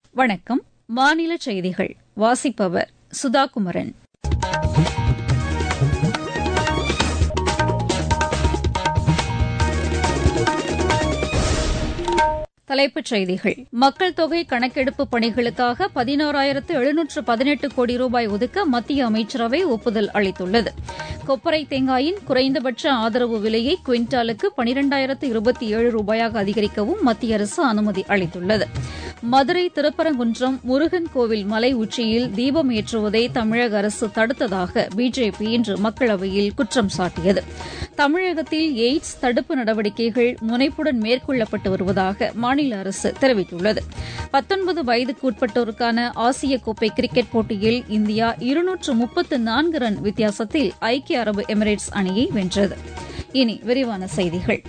வணக்கம் மாநில செய்திகள் வாசிப்பவர் சுதாகுமரன் தலைப்புச் செய்திகள் மக்கள் தொகை கணக்கெடுப்பு பணிகளுக்காக பதினோராயிரத்து எழுநூற்று பதினெட்டு கோடி ரூபாய் ஒதுக்க மத்திய அமைச்சரவை ஒப்புதல் அளித்துள்ளது கொப்பரை தேங்காயின் குறைந்தபட்ச ஆதரவு விலையை குவிண்டாலுக்கு பனிரெண்டாயிரத்து இருபத்தி ஏழு ரூபாயாக அதிகரிக்கவும் மத்திய அரசு அனுமதி அளித்துள்ளது மதுரை திருப்பரங்குன்றம் முருகன் கோவில் மலை உச்சியில் தீபம் ஏற்றுவதை தமிழக அரசு தடுத்ததாக பிஜேபி இன்று மக்களவையில் குற்றம் சாட்டியது தமிழகத்தில் எய்ட்ஸ் தடுப்பு நடவடிக்கைகள் முனைப்புடன் மேற்கொள்ளப்பட்டு வருவதாக மாநில அரசு தெரிவித்துள்ளது பத்தொன்பது வயதுக்கு உட்பட்டோருக்கான ஆசிய கோப்பை கிரிக்கெட் போட்டியில் இந்தியா இருநூற்று முப்பத்து நான்கு ரன் வித்தியாசத்தில் ஐக்கிய அரபு எமிரேட்ஸ் அணியை வென்றது இனி விரிவான செய்திகள்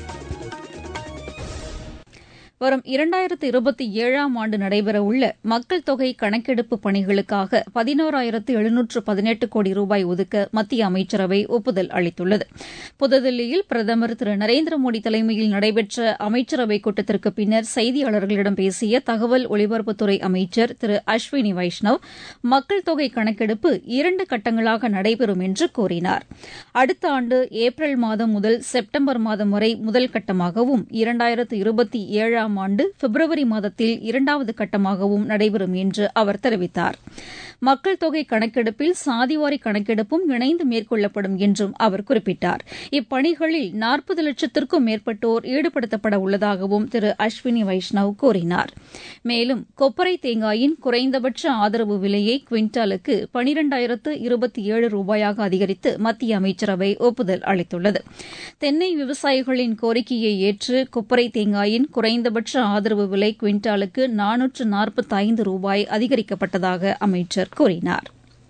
வரும் இரண்டாயிரத்து இருபத்தி ஏழாம் ஆண்டு நடைபெறவுள்ள மக்கள் தொகை கணக்கெடுப்பு பணிகளுக்காக பதினோராயிரத்து எழுநூற்று பதினெட்டு கோடி ரூபாய் ஒதுக்க மத்திய அமைச்சரவை ஒப்புதல் அளித்துள்ளது புதுதில்லியில் பிரதமர் திரு நரேந்திர மோடி தலைமையில் நடைபெற்ற அமைச்சரவைக் கூட்டத்திற்கு பின்னர் செய்தியாளர்களிடம் பேசிய தகவல் ஒலிபரப்புத்துறை அமைச்சர் திரு அஸ்வினி வைஷ்ணவ் மக்கள் தொகை கணக்கெடுப்பு இரண்டு கட்டங்களாக நடைபெறும் என்று கூறினார் அடுத்த ஆண்டு ஏப்ரல் மாதம் முதல் செப்டம்பர் மாதம் வரை முதல் கட்டமாகவும் இரண்டாயிரத்து இருபத்தி ஏழாம் ஆறாம் ஆண்டு பிப்ரவரி மாதத்தில் இரண்டாவது கட்டமாகவும் நடைபெறும் என்று அவர் தெரிவித்தார் மக்கள் தொகை கணக்கெடுப்பில் சாதிவாரி கணக்கெடுப்பும் இணைந்து மேற்கொள்ளப்படும் என்றும் அவர் குறிப்பிட்டார் இப்பணிகளில் நாற்பது லட்சத்திற்கும் மேற்பட்டோர் ஈடுபடுத்தப்பட உள்ளதாகவும் திரு அஸ்வினி வைஷ்ணவ் கூறினார் மேலும் கொப்பரை தேங்காயின் குறைந்தபட்ச ஆதரவு விலையை குவிண்டாலுக்கு பனிரெண்டாயிரத்து இருபத்தி ஏழு ரூபாயாக அதிகரித்து மத்திய அமைச்சரவை ஒப்புதல் அளித்துள்ளது தென்னை விவசாயிகளின் கோரிக்கையை ஏற்று கொப்பரை தேங்காயின் குறைந்தபட்ச குறைந்தபட்ச ஆதரவு விலை குவிண்டாலுக்கு நானூற்று நாற்பத்தி ஐந்து ரூபாய் அதிகரிக்கப்பட்டதாக அமைச்சர் கூறினார்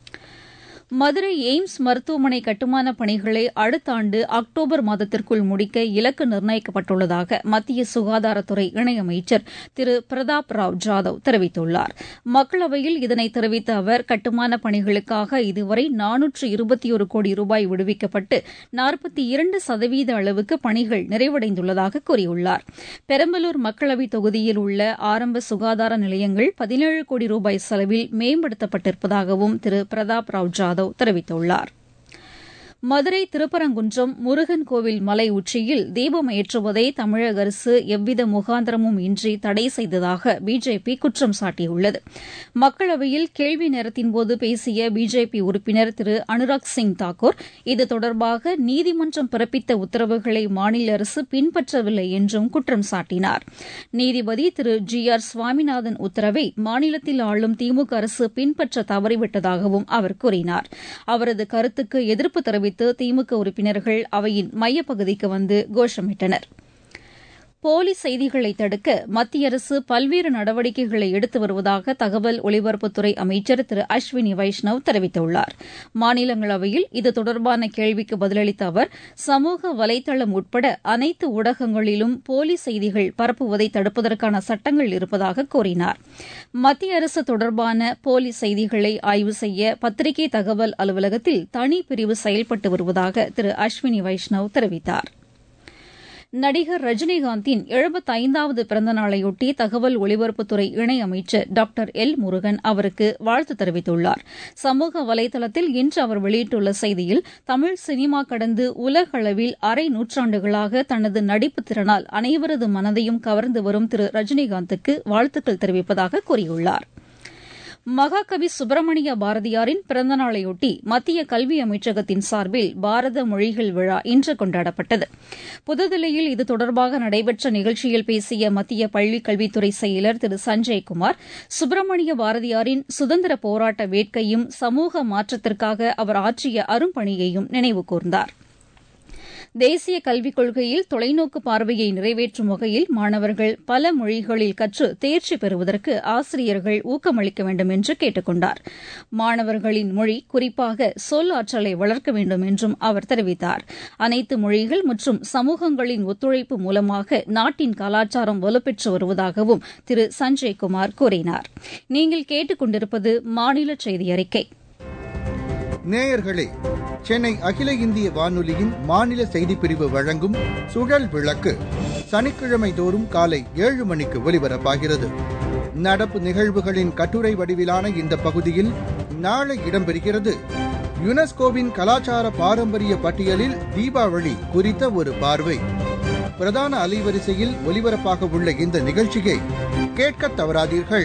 மதுரை எய்ம்ஸ் மருத்துவமனை கட்டுமான பணிகளை அடுத்த ஆண்டு அக்டோபர் மாதத்திற்குள் முடிக்க இலக்கு நிர்ணயிக்கப்பட்டுள்ளதாக மத்திய சுகாதாரத்துறை இணையமைச்சர் திரு பிரதாப் ராவ் ஜாதவ் தெரிவித்துள்ளார் மக்களவையில் இதனை தெரிவித்த அவர் கட்டுமான பணிகளுக்காக இதுவரை நானூற்று இருபத்தி ஒரு கோடி ரூபாய் விடுவிக்கப்பட்டு நாற்பத்தி இரண்டு சதவீத அளவுக்கு பணிகள் நிறைவடைந்துள்ளதாக கூறியுள்ளார் பெரம்பலூர் மக்களவைத் தொகுதியில் உள்ள ஆரம்ப சுகாதார நிலையங்கள் பதினேழு கோடி ரூபாய் செலவில் மேம்படுத்தப்பட்டிருப்பதாகவும் திரு பிரதாப் ராவ் ஜாதவ் யாதவ் தெரிவித்துள்ளார் மதுரை திருப்பரங்குன்றம் முருகன் கோவில் மலை உச்சியில் தீபம் ஏற்றுவதை தமிழக அரசு எவ்வித முகாந்திரமும் இன்றி தடை செய்ததாக பிஜேபி குற்றம் சாட்டியுள்ளது மக்களவையில் கேள்வி நேரத்தின்போது பேசிய பிஜேபி உறுப்பினர் திரு அனுராக் சிங் தாக்கூர் இது தொடர்பாக நீதிமன்றம் பிறப்பித்த உத்தரவுகளை மாநில அரசு பின்பற்றவில்லை என்றும் குற்றம் சாட்டினார் நீதிபதி திரு ஜி ஆர் சுவாமிநாதன் உத்தரவை மாநிலத்தில் ஆளும் திமுக அரசு பின்பற்ற தவறிவிட்டதாகவும் அவர் கூறினார் அவரது கருத்துக்கு எதிர்ப்பு தெரிவித்து தெரிவித்து திமுக உறுப்பினர்கள் அவையின் மையப்பகுதிக்கு வந்து கோஷமிட்டனர் போலி செய்திகளை தடுக்க மத்திய அரசு பல்வேறு நடவடிக்கைகளை எடுத்து வருவதாக தகவல் ஒலிபரப்புத்துறை அமைச்சர் திரு அஸ்வினி வைஷ்ணவ் தெரிவித்துள்ளார் மாநிலங்களவையில் இது தொடர்பான கேள்விக்கு பதிலளித்த அவர் சமூக வலைதளம் உட்பட அனைத்து ஊடகங்களிலும் போலி செய்திகள் பரப்புவதை தடுப்பதற்கான சட்டங்கள் இருப்பதாக கூறினார் மத்திய அரசு தொடர்பான போலி செய்திகளை ஆய்வு செய்ய பத்திரிகை தகவல் அலுவலகத்தில் தனி பிரிவு செயல்பட்டு வருவதாக திரு அஸ்வினி வைஷ்ணவ் தெரிவித்தாா் நடிகர் ரஜினிகாந்தின் எழுபத்தைந்தாவது பிறந்த நாளையொட்டி தகவல் ஒலிபரப்புத்துறை இணையமைச்சர் டாக்டர் எல் முருகன் அவருக்கு வாழ்த்து தெரிவித்துள்ளார் சமூக வலைதளத்தில் இன்று அவர் வெளியிட்டுள்ள செய்தியில் தமிழ் சினிமா கடந்து உலகளவில் அரை நூற்றாண்டுகளாக தனது நடிப்பு திறனால் அனைவரது மனதையும் கவர்ந்து வரும் திரு ரஜினிகாந்துக்கு வாழ்த்துக்கள் தெரிவிப்பதாக கூறியுள்ளாா் மகாகவி சுப்பிரமணிய பாரதியாரின் பிறந்தநாளையொட்டி மத்திய கல்வி அமைச்சகத்தின் சார்பில் பாரத மொழிகள் விழா இன்று கொண்டாடப்பட்டது புதுதில்லியில் இது தொடர்பாக நடைபெற்ற நிகழ்ச்சியில் பேசிய மத்திய பள்ளிக் கல்வித்துறை செயலர் திரு சஞ்சய்குமார் சுப்பிரமணிய பாரதியாரின் சுதந்திர போராட்ட வேட்கையும் சமூக மாற்றத்திற்காக அவர் ஆற்றிய அரும்பணியையும் நினைவு கூர்ந்தார் தேசிய கல்விக் கொள்கையில் தொலைநோக்கு பார்வையை நிறைவேற்றும் வகையில் மாணவர்கள் பல மொழிகளில் கற்று தேர்ச்சி பெறுவதற்கு ஆசிரியர்கள் ஊக்கமளிக்க வேண்டும் என்று கேட்டுக் கொண்டார் மாணவர்களின் மொழி குறிப்பாக சொல் ஆற்றலை வளர்க்க வேண்டும் என்றும் அவர் தெரிவித்தார் அனைத்து மொழிகள் மற்றும் சமூகங்களின் ஒத்துழைப்பு மூலமாக நாட்டின் கலாச்சாரம் வலுப்பெற்று வருவதாகவும் திரு சஞ்சய்குமார் கூறினார் நீங்கள் கேட்டுக் கொண்டிருப்பது மாநில செய்தி அறிக்கை நேயர்களே சென்னை அகில இந்திய வானொலியின் மாநில செய்திப்பிரிவு வழங்கும் சுழல் விளக்கு சனிக்கிழமை தோறும் காலை ஏழு மணிக்கு ஒலிபரப்பாகிறது நடப்பு நிகழ்வுகளின் கட்டுரை வடிவிலான இந்த பகுதியில் நாளை இடம்பெறுகிறது யுனெஸ்கோவின் கலாச்சார பாரம்பரிய பட்டியலில் தீபாவளி குறித்த ஒரு பார்வை பிரதான அலைவரிசையில் ஒலிபரப்பாக உள்ள இந்த நிகழ்ச்சியை கேட்க தவறாதீர்கள்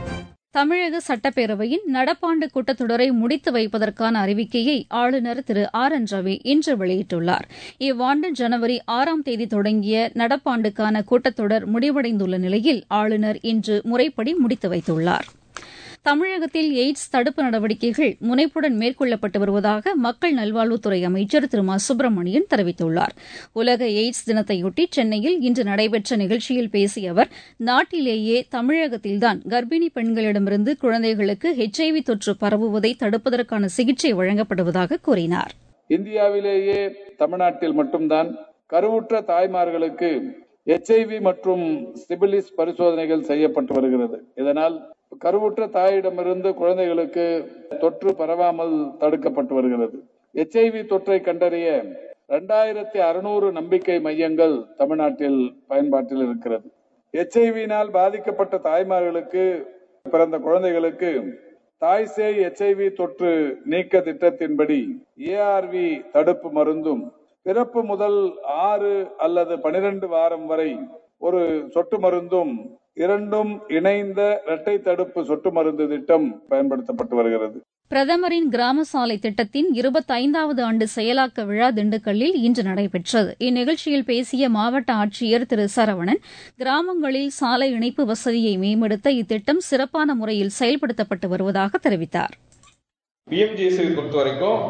தமிழக சட்டப்பேரவையின் நடப்பாண்டு கூட்டத்தொடரை முடித்து வைப்பதற்கான அறிவிக்கையை ஆளுநர் திரு ஆர் என் ரவி இன்று வெளியிட்டுள்ளார் இவ்வாண்டு ஜனவரி ஆறாம் தேதி தொடங்கிய நடப்பாண்டுக்கான கூட்டத்தொடர் முடிவடைந்துள்ள நிலையில் ஆளுநர் இன்று முறைப்படி முடித்து வைத்துள்ளார் தமிழகத்தில் எய்ட்ஸ் தடுப்பு நடவடிக்கைகள் முனைப்புடன் மேற்கொள்ளப்பட்டு வருவதாக மக்கள் நல்வாழ்வுத்துறை அமைச்சர் திரு மா சுப்பிரமணியன் தெரிவித்துள்ளார் உலக எய்ட்ஸ் தினத்தையொட்டி சென்னையில் இன்று நடைபெற்ற நிகழ்ச்சியில் பேசிய அவர் நாட்டிலேயே தமிழகத்தில்தான் கர்ப்பிணி பெண்களிடமிருந்து குழந்தைகளுக்கு ஹெச்ஐவி தொற்று பரவுவதை தடுப்பதற்கான சிகிச்சை வழங்கப்படுவதாக கூறினார் இந்தியாவிலேயே தமிழ்நாட்டில் மட்டும்தான் கருவுற்ற தாய்மார்களுக்கு எச்ஐவி மற்றும் சிபிலிஸ் பரிசோதனைகள் செய்யப்பட்டு வருகிறது இதனால் கருவுற்ற தாயிடமிருந்து குழந்தைகளுக்கு தொற்று பரவாமல் தடுக்கப்பட்டு வருகிறது எச்ஐவி தொற்றை கண்டறிய இரண்டாயிரத்தி அறுநூறு நம்பிக்கை மையங்கள் தமிழ்நாட்டில் பயன்பாட்டில் இருக்கிறது எச்ஐவியினால் பாதிக்கப்பட்ட தாய்மார்களுக்கு பிறந்த குழந்தைகளுக்கு தாய் சேய் எச்ஐவி தொற்று நீக்க திட்டத்தின்படி ஏஆர்வி தடுப்பு மருந்தும் பிறப்பு முதல் ஆறு அல்லது பனிரெண்டு வாரம் வரை ஒரு சொட்டு மருந்தும் இரண்டும் இணைந்த இரட்டை தடுப்பு சொட்டு மருந்து திட்டம் பயன்படுத்தப்பட்டு வருகிறது பிரதமரின் கிராம சாலை திட்டத்தின் இருபத்தைந்தாவது ஆண்டு செயலாக்க விழா திண்டுக்கல்லில் இன்று நடைபெற்றது இந்நிகழ்ச்சியில் பேசிய மாவட்ட ஆட்சியர் திரு சரவணன் கிராமங்களில் சாலை இணைப்பு வசதியை மேம்படுத்த இத்திட்டம் சிறப்பான முறையில் செயல்படுத்தப்பட்டு வருவதாக தெரிவித்தார் பிஎம்ஜிஎஸ்ஐ பொறுத்த வரைக்கும்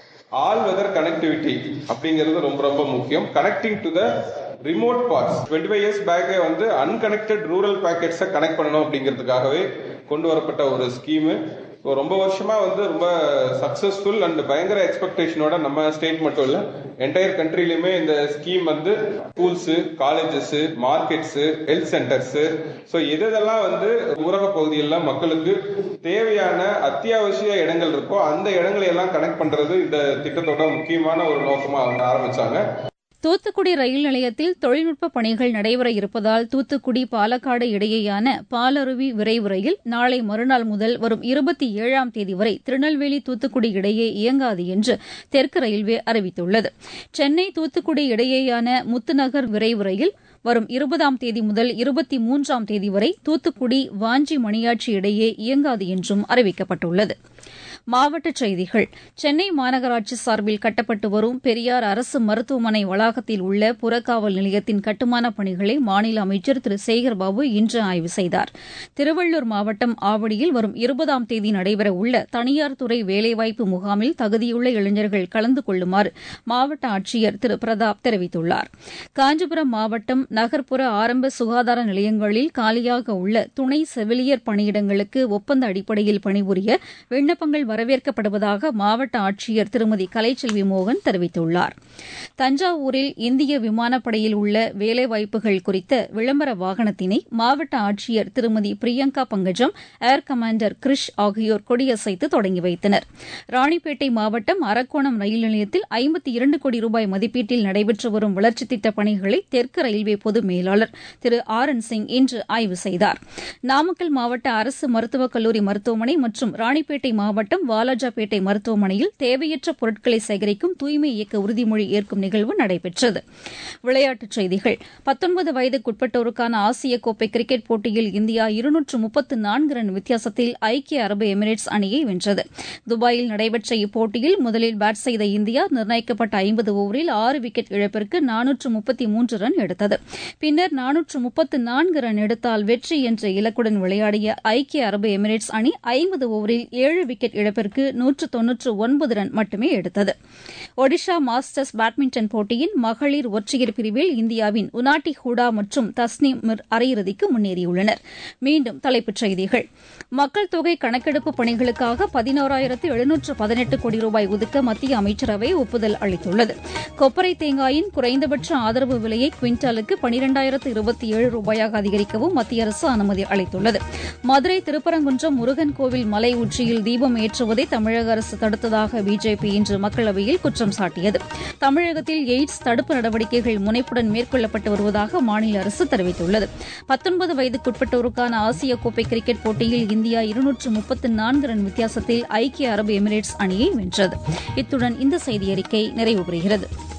ஆல் வெதர் கனெக்டிவிட்டி அப்படிங்கிறது ரொம்ப ரொம்ப முக்கியம் connecting to the remote parts twenty five years பேக்கே வந்து அன்கனெக்டட் ரூரல் பேக்கெட்ஸை கனெக்ட் பண்ணணும் அப்படிங்கிறதுக்காகவே கொண்டு வரப்பட்ட ஒரு ஸ்கீமு ஸோ ரொம்ப வருஷமா வந்து ரொம்ப சக்சஸ்ஃபுல் அண்ட் பயங்கர எக்ஸ்பெக்டேஷனோட நம்ம ஸ்டேட் மட்டும் இல்லை என்டையர் கண்ட்ரிலையுமே இந்த ஸ்கீம் வந்து schools colleges markets health centres so எதெல்லாம் வந்து ஊரக பகுதிகளில் மக்களுக்கு தேவையான அத்தியாவசிய இடங்கள் இருக்கோ அந்த இடங்களை எல்லாம் கனெக்ட் பண்றது இந்த திட்டத்தோட முக்கியமான ஒரு நோக்கமாக அவங்க ஆரம்பிச்சாங்க தூத்துக்குடி ரயில் நிலையத்தில் தொழில்நுட்ப பணிகள் நடைபெற இருப்பதால் தூத்துக்குடி பாலக்காடு இடையேயான பாலருவி விரைவு ரயில் நாளை மறுநாள் முதல் வரும் இருபத்தி ஏழாம் தேதி வரை திருநெல்வேலி தூத்துக்குடி இடையே இயங்காது என்று தெற்கு ரயில்வே அறிவித்துள்ளது சென்னை தூத்துக்குடி இடையேயான முத்துநகர் விரைவு ரயில் வரும் இருபதாம் தேதி முதல் இருபத்தி மூன்றாம் தேதி வரை தூத்துக்குடி வாஞ்சி மணியாட்சி இடையே இயங்காது என்றும் அறிவிக்கப்பட்டுள்ளது மாவட்டச் செய்திகள் சென்னை மாநகராட்சி சார்பில் கட்டப்பட்டு வரும் பெரியார் அரசு மருத்துவமனை வளாகத்தில் உள்ள புறக்காவல் நிலையத்தின் கட்டுமானப் பணிகளை மாநில அமைச்சர் திரு சேகர்பாபு இன்று ஆய்வு செய்தார் திருவள்ளூர் மாவட்டம் ஆவடியில் வரும் இருபதாம் தேதி நடைபெறவுள்ள தனியார் துறை வேலைவாய்ப்பு முகாமில் தகுதியுள்ள இளைஞர்கள் கலந்து கொள்ளுமாறு மாவட்ட ஆட்சியர் திரு பிரதாப் தெரிவித்துள்ளார் காஞ்சிபுரம் மாவட்டம் நகர்ப்புற ஆரம்ப சுகாதார நிலையங்களில் காலியாக உள்ள துணை செவிலியர் பணியிடங்களுக்கு ஒப்பந்த அடிப்படையில் பணிபுரிய விண்ணப்பங்கள் வரவேற்கப்படுவதாக மாவட்ட ஆட்சியர் திருமதி கலைச்செல்வி மோகன் தெரிவித்துள்ளார் தஞ்சாவூரில் இந்திய விமானப்படையில் உள்ள வேலைவாய்ப்புகள் குறித்த விளம்பர வாகனத்தினை மாவட்ட ஆட்சியர் திருமதி பிரியங்கா பங்கஜம் ஏர் கமாண்டர் கிரிஷ் ஆகியோர் கொடியசைத்து தொடங்கி வைத்தனர் ராணிப்பேட்டை மாவட்டம் அரக்கோணம் ரயில் நிலையத்தில் ஐம்பத்தி இரண்டு கோடி ரூபாய் மதிப்பீட்டில் நடைபெற்று வரும் வளர்ச்சித் திட்டப் பணிகளை தெற்கு ரயில்வே பொது மேலாளர் திரு ஆர் என் சிங் இன்று ஆய்வு செய்தார் நாமக்கல் மாவட்ட அரசு மருத்துவக் கல்லூரி மருத்துவமனை மற்றும் ராணிப்பேட்டை மாவட்டம் வாலாஜாபேட்டை மருத்துவமனையில் தேவையற்ற பொருட்களை சேகரிக்கும் தூய்மை இயக்க உறுதிமொழி ஏற்கும் நிகழ்வு நடைபெற்றது விளையாட்டுச் செய்திகள் பத்தொன்பது வயதுக்குட்பட்டோருக்கான ஆசிய கோப்பை கிரிக்கெட் போட்டியில் இந்தியா இருநூற்று முப்பத்து நான்கு ரன் வித்தியாசத்தில் ஐக்கிய அரபு எமிரேட்ஸ் அணியை வென்றது துபாயில் நடைபெற்ற இப்போட்டியில் முதலில் பேட் செய்த இந்தியா நிர்ணயிக்கப்பட்ட ஐம்பது ஓவரில் ஆறு விக்கெட் இழப்பிற்கு நானூற்று முப்பத்தி மூன்று ரன் எடுத்தது பின்னர் நானூற்று முப்பத்து நான்கு ரன் எடுத்தால் வெற்றி என்ற இலக்குடன் விளையாடிய ஐக்கிய அரபு எமிரேட்ஸ் அணி ஐம்பது ஓவரில் ஏழு விக்கெட் இழப்பிற்கு நூற்று தொன்னூற்று ஒன்பது ரன் மட்டுமே எடுத்தது ஒடிஷா மாஸ்டர்ஸ் பேட்மிண்டன் போட்டியின் மகளிர் ஒற்றையர் பிரிவில் இந்தியாவின் உனாட்டி ஹூடா மற்றும் தஸ்னீம் மிர் அரையிறுதிக்கு முன்னேறியுள்ளனர் மீண்டும் தலைப்புச் செய்திகள் மக்கள் தொகை கணக்கெடுப்பு பணிகளுக்காக பதினோராயிரத்து எழுநூற்று பதினெட்டு கோடி ரூபாய் ஒதுக்க மத்திய அமைச்சரவை ஒப்புதல் அளித்துள்ளது கொப்பரை தேங்காயின் குறைந்தபட்ச ஆதரவு விலையை குவிண்டாலுக்கு பனிரெண்டாயிரத்து இருபத்தி ஏழு ரூபாயாக அதிகரிக்கவும் மத்திய அரசு அனுமதி அளித்துள்ளது மதுரை திருப்பரங்குன்றம் முருகன் கோவில் மலை உச்சியில் தீபம் ஏற்றுவதை தமிழக அரசு தடுத்ததாக பிஜேபி இன்று மக்களவையில் குற்றம் குற்றம் சாட்டியது தமிழகத்தில் எய்ட்ஸ் தடுப்பு நடவடிக்கைகள் முனைப்புடன் மேற்கொள்ளப்பட்டு வருவதாக மாநில அரசு தெரிவித்துள்ளது பத்தொன்பது வயதுக்குட்பட்டோருக்கான ஆசிய கோப்பை கிரிக்கெட் போட்டியில் இந்தியா இருநூற்று முப்பத்து நான்கு ரன் வித்தியாசத்தில் ஐக்கிய அரபு எமிரேட்ஸ் அணியை வென்றது இத்துடன் இந்த செய்தியறிக்கை நிறைவு பெறுகிறது